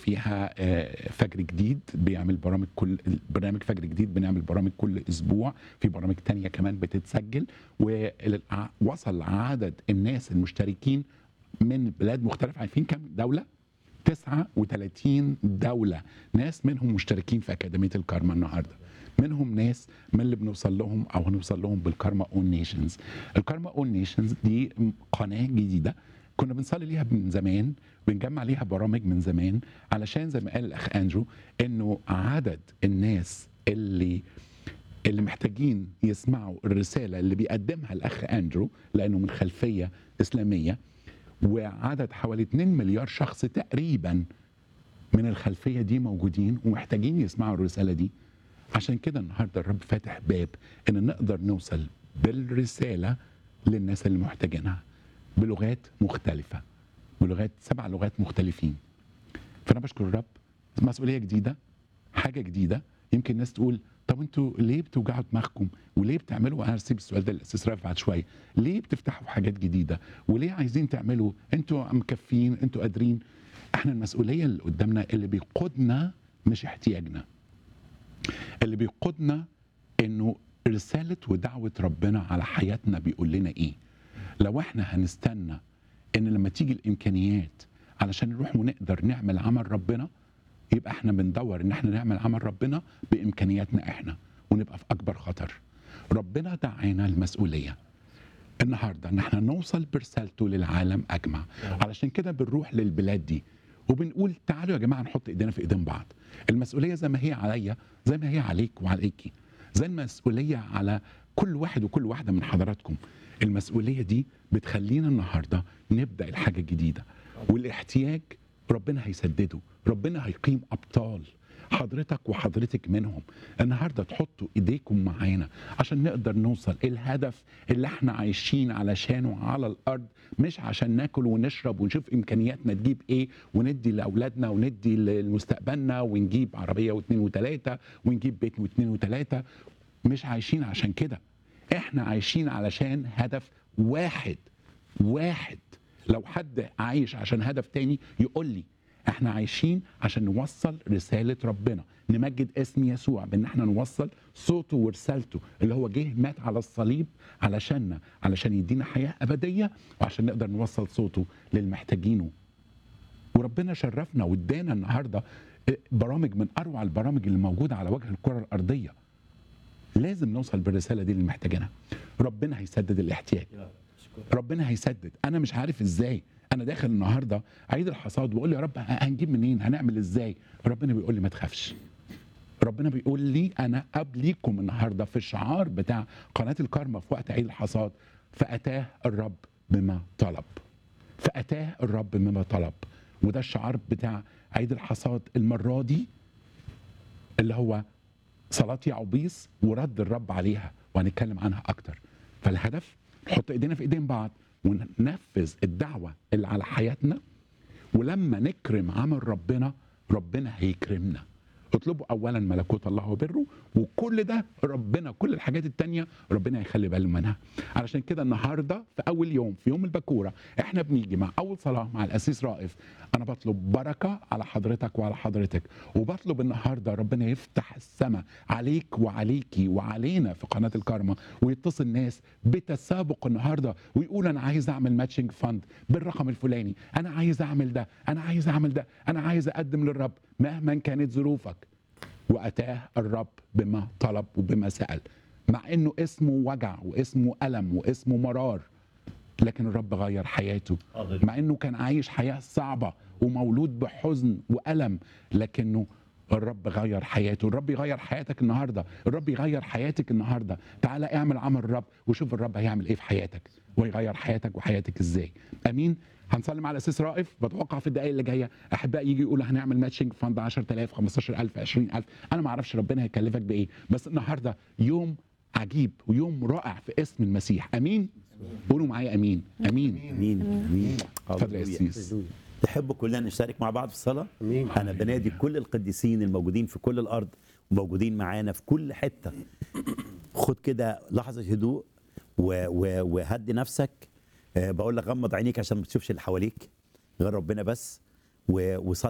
وفيها آه، فجر جديد بيعمل برامج كل برنامج فجر جديد بنعمل برامج كل اسبوع في برامج تانية كمان بتتسجل ووصل عدد الناس المشتركين من بلاد مختلفة عارفين كم دولة 39 دولة ناس منهم مشتركين في أكاديمية الكارما النهاردة منهم ناس من اللي بنوصل لهم أو هنوصل لهم بالكارما اون نيشنز الكارما اون نيشنز دي قناة جديدة كنا بنصلي ليها من زمان بنجمع ليها برامج من زمان علشان زي ما قال الأخ أندرو إنه عدد الناس اللي اللي محتاجين يسمعوا الرسالة اللي بيقدمها الأخ أندرو لأنه من خلفية إسلامية وعدد حوالي 2 مليار شخص تقريبا من الخلفيه دي موجودين ومحتاجين يسمعوا الرساله دي عشان كده النهارده الرب فاتح باب ان نقدر نوصل بالرساله للناس اللي محتاجينها بلغات مختلفه بلغات سبع لغات مختلفين فانا بشكر الرب مسؤوليه جديده حاجه جديده يمكن الناس تقول طب انتوا ليه بتوجعوا دماغكم وليه بتعملوا انا هسيب السؤال ده للاستاذ رافع بعد شويه ليه بتفتحوا حاجات جديده وليه عايزين تعملوا انتوا مكفيين انتوا قادرين احنا المسؤوليه اللي قدامنا اللي بيقودنا مش احتياجنا اللي بيقودنا انه رساله ودعوه ربنا على حياتنا بيقول لنا ايه لو احنا هنستنى ان لما تيجي الامكانيات علشان نروح ونقدر نعمل عمل ربنا يبقى احنا بندور ان احنا نعمل عمل ربنا بامكانياتنا احنا ونبقى في اكبر خطر ربنا دعانا المسؤوليه النهارده ان احنا نوصل برسالته للعالم اجمع علشان كده بنروح للبلاد دي وبنقول تعالوا يا جماعه نحط ايدينا في ايدين بعض المسؤوليه زي ما هي عليا زي ما هي عليك وعليكي زي المسؤوليه على كل واحد وكل واحده من حضراتكم المسؤوليه دي بتخلينا النهارده نبدا الحاجه الجديده والاحتياج ربنا هيسدده ربنا هيقيم ابطال حضرتك وحضرتك منهم النهارده تحطوا ايديكم معانا عشان نقدر نوصل الهدف اللي احنا عايشين علشانه على الارض مش عشان ناكل ونشرب ونشوف امكانياتنا تجيب ايه وندي لاولادنا وندي لمستقبلنا ونجيب عربيه واثنين وثلاثه ونجيب بيت واثنين وثلاثه مش عايشين عشان كده احنا عايشين علشان هدف واحد واحد لو حد عايش عشان هدف تاني يقول لي احنا عايشين عشان نوصل رسالة ربنا نمجد اسم يسوع بان احنا نوصل صوته ورسالته اللي هو جه مات على الصليب علشاننا علشان يدينا حياة أبدية وعشان نقدر نوصل صوته للمحتاجينه وربنا شرفنا وادانا النهارده برامج من اروع البرامج اللي موجوده على وجه الكره الارضيه لازم نوصل بالرساله دي للمحتاجينها ربنا هيسدد الاحتياج ربنا هيسدد انا مش عارف ازاي انا داخل النهارده عيد الحصاد بقول له يا رب هنجيب منين هنعمل ازاي ربنا بيقول لي ما تخافش ربنا بيقول لي انا قبليكم النهارده في الشعار بتاع قناه الكارما في وقت عيد الحصاد فاتاه الرب بما طلب فاتاه الرب بما طلب وده الشعار بتاع عيد الحصاد المره دي اللي هو صلاه يعوبيس ورد الرب عليها وهنتكلم عنها اكتر فالهدف نحط ايدينا في ايدين بعض وننفذ الدعوه اللي على حياتنا ولما نكرم عمل ربنا ربنا هيكرمنا اطلبوا اولا ملكوت الله وبره وكل ده ربنا كل الحاجات التانية ربنا هيخلي باله منها علشان كده النهارده في اول يوم في يوم البكوره احنا بنيجي مع اول صلاه مع الاسيس رائف انا بطلب بركه على حضرتك وعلى حضرتك وبطلب النهارده ربنا يفتح السماء عليك وعليكي وعلينا في قناه الكارما ويتصل ناس بتسابق النهارده ويقول انا عايز اعمل ماتشنج فند بالرقم الفلاني انا عايز اعمل ده انا عايز اعمل ده انا عايز اقدم للرب مهما كانت ظروفك واتاه الرب بما طلب وبما سال مع انه اسمه وجع واسمه الم واسمه مرار لكن الرب غير حياته مع انه كان عايش حياه صعبه ومولود بحزن والم لكنه الرب غير حياته الرب يغير حياتك النهارده الرب يغير حياتك النهارده تعالى اعمل عمل الرب وشوف الرب هيعمل ايه في حياتك ويغير حياتك وحياتك ازاي امين هنصلي مع الاساس رائف بتوقع في الدقائق اللي جايه احباء يجي يقولوا هنعمل ماتشنج فند 10000 15000 20000 انا ما اعرفش ربنا هيكلفك بايه بس النهارده يوم عجيب ويوم رائع في اسم المسيح امين قولوا معايا امين امين امين امين اتفضل يا اسيس تحبوا كلنا نشترك مع بعض في الصلاه أمين. انا بنادي كل القديسين الموجودين في كل الارض وموجودين معانا في كل حته خد كده لحظه هدوء و- و- وهدي نفسك آه، بقول لك غمض عينيك عشان ما تشوفش اللي حواليك غير ربنا بس و- وصلي